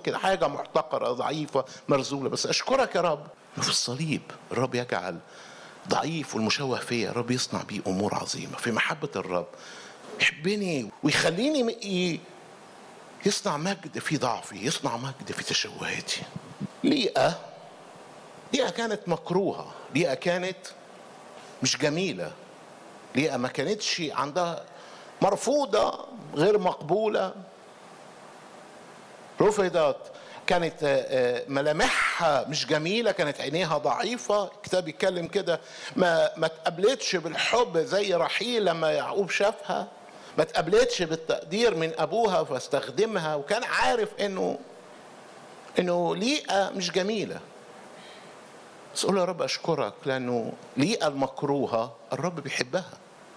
كده حاجه محتقره ضعيفه مرزوله بس اشكرك يا رب إنه في الصليب الرب يجعل ضعيف والمشوه فيا الرب يصنع بيه امور عظيمه في محبه الرب يحبني ويخليني م- ي- يصنع مجد في ضعفي يصنع مجد في تشوهاتي ليئة ليئة كانت مكروهة ليئة كانت مش جميلة ليئة ما كانتش عندها مرفوضة غير مقبولة رفضت كانت آه، آه، ملامحها مش جميله كانت عينيها ضعيفه الكتاب يتكلم كده ما ما تقابلتش بالحب زي رحيل لما يعقوب شافها ما تقابلتش بالتقدير من ابوها فاستخدمها وكان عارف انه انه ليئه مش جميله بس قول يا رب اشكرك لانه ليئه المكروهه الرب بيحبها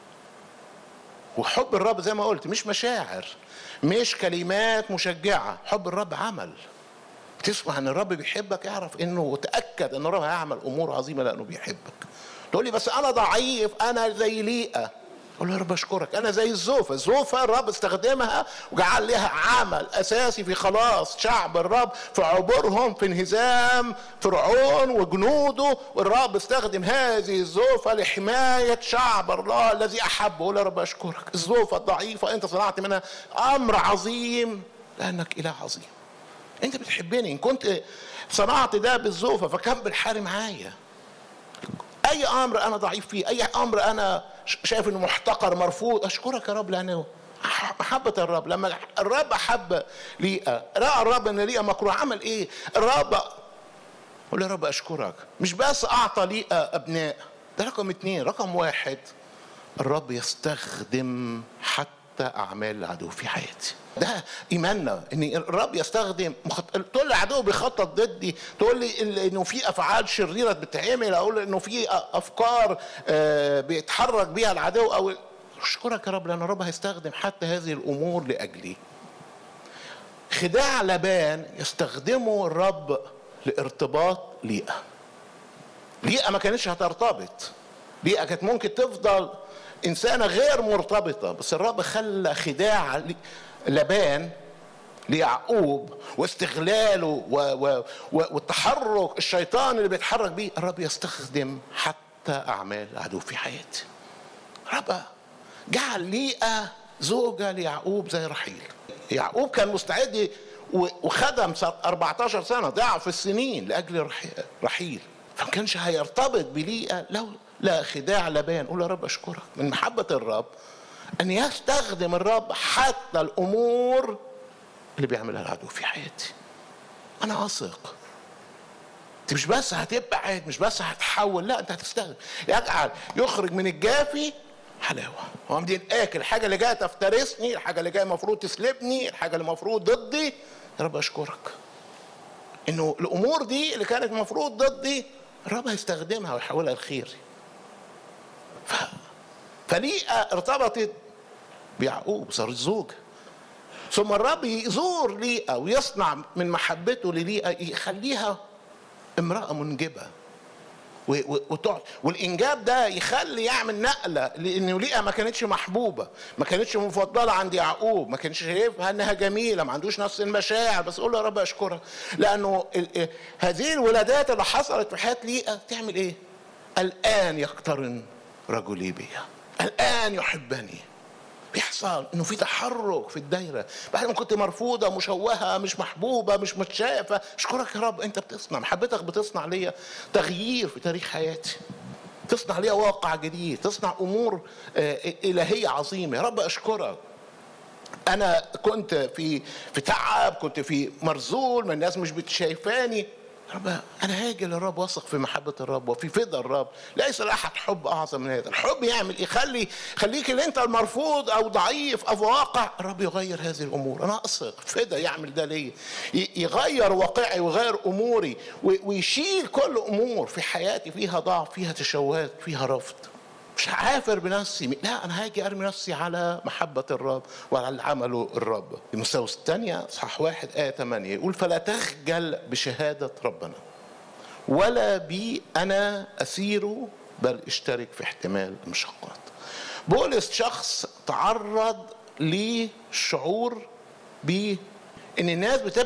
وحب الرب زي ما قلت مش مشاعر مش كلمات مشجعة حب الرب عمل تسمع ان الرب بيحبك اعرف انه وتأكد ان الرب هيعمل امور عظيمة لانه بيحبك تقول لي بس انا ضعيف انا زي ليئة اقول له يا رب اشكرك انا زي الزوفة الزوفة الرب استخدمها وجعل لها عمل اساسي في خلاص شعب الرب في عبورهم في انهزام فرعون وجنوده والرب استخدم هذه الزوفة لحماية شعب الله الذي احبه اقول يا رب اشكرك الزوفة الضعيفة انت صنعت منها امر عظيم لانك اله عظيم انت بتحبني ان كنت صنعت ده بالزوفة فكم بالحاري معايا اي امر انا ضعيف فيه اي امر انا ش- شايف انه محتقر مرفوض اشكرك يا رب لانه محبة الرب لما الرب حب ليئة رأى الرب ان ليئة مكروه عمل ايه الرب قول يا رب اشكرك مش بس اعطى ليئة ابناء ده رقم اتنين رقم واحد الرب يستخدم حتى اعمال العدو في حياتي ده ايماننا ان الرب يستخدم مخط... تقول لي العدو بيخطط ضدي تقول لي ال- انه في افعال شريره بتتعمل اقول انه في أ- افكار آه، بيتحرك بيها العدو او اشكرك يا رب لان الرب هيستخدم حتى هذه الامور لاجلي خداع لبان يستخدمه الرب لارتباط ليئه ليئه ما كانتش هترتبط ليئه كانت ممكن تفضل انسانه غير مرتبطه بس الرب خلى خداع ل- لبان ليعقوب واستغلاله و و و والتحرك الشيطان اللي بيتحرك بيه الرب يستخدم حتى اعمال العدو في حياتي رب جعل ليئة زوجة ليعقوب زي رحيل يعقوب كان مستعد و- وخدم س- 14 سنة ضعف السنين لأجل رحي- رحيل فما كانش هيرتبط بليئة لو لا خداع لبان قول يا رب أشكرك من محبة الرب أن يستخدم الرب حتى الأمور اللي بيعملها العدو في حياتي أنا أثق انت مش بس هتبعد مش بس هتحول لا انت هتستخدم يجعل يخرج من الجافي حلاوه هو مدين اكل الحاجه اللي جايه تفترسني الحاجه اللي جايه المفروض تسلبني الحاجه اللي المفروض ضدي يا رب اشكرك انه الامور دي اللي كانت المفروض ضدي الرب هيستخدمها ويحولها لخير ف... فليئه ارتبطت بيعقوب صارت زوجه ثم الرب يزور ليئه ويصنع من محبته لليئه يخليها امرأة منجبة و- و- وتقعد والانجاب ده يخلي يعمل نقله لانه ليئه ما كانتش محبوبه ما كانتش مفضله عند يعقوب ما كانش شايفها انها جميله ما عندوش نفس المشاعر بس قول له يا رب اشكرك لانه ال- ال- هذه الولادات اللي حصلت في حياه ليئه تعمل ايه؟ الان يقترن رجلي بيا الان يحبني بيحصل انه في تحرك في الدايره بعد ما كنت مرفوضه مشوهه مش محبوبه مش متشافه اشكرك يا رب انت بتصنع محبتك بتصنع ليا تغيير في تاريخ حياتي تصنع ليا واقع جديد تصنع امور آه، الهيه عظيمه يا رب اشكرك انا كنت في في تعب كنت في مرزول من الناس مش بتشايفاني رب انا هاجي للرب واثق في محبه الرب وفي فدا الرب ليس لاحد حب اعظم من هذا الحب يعمل ايه يخلي خليك اللي انت المرفوض او ضعيف او واقع الرب يغير هذه الامور انا اثق فدا يعمل ده ليا ي- يغير واقعي ويغير اموري و- ويشيل كل امور في حياتي فيها ضعف فيها تشوهات فيها رفض مش هعافر بنفسي لا انا هاجي ارمي نفسي على محبه الرب وعلى اللي عمله الرب المستوى الثانيه صح واحد ايه 8 يقول فلا تخجل بشهاده ربنا ولا بي انا اسير بل اشترك في احتمال المشقات بولس شخص تعرض لشعور ب ان الناس بتبقى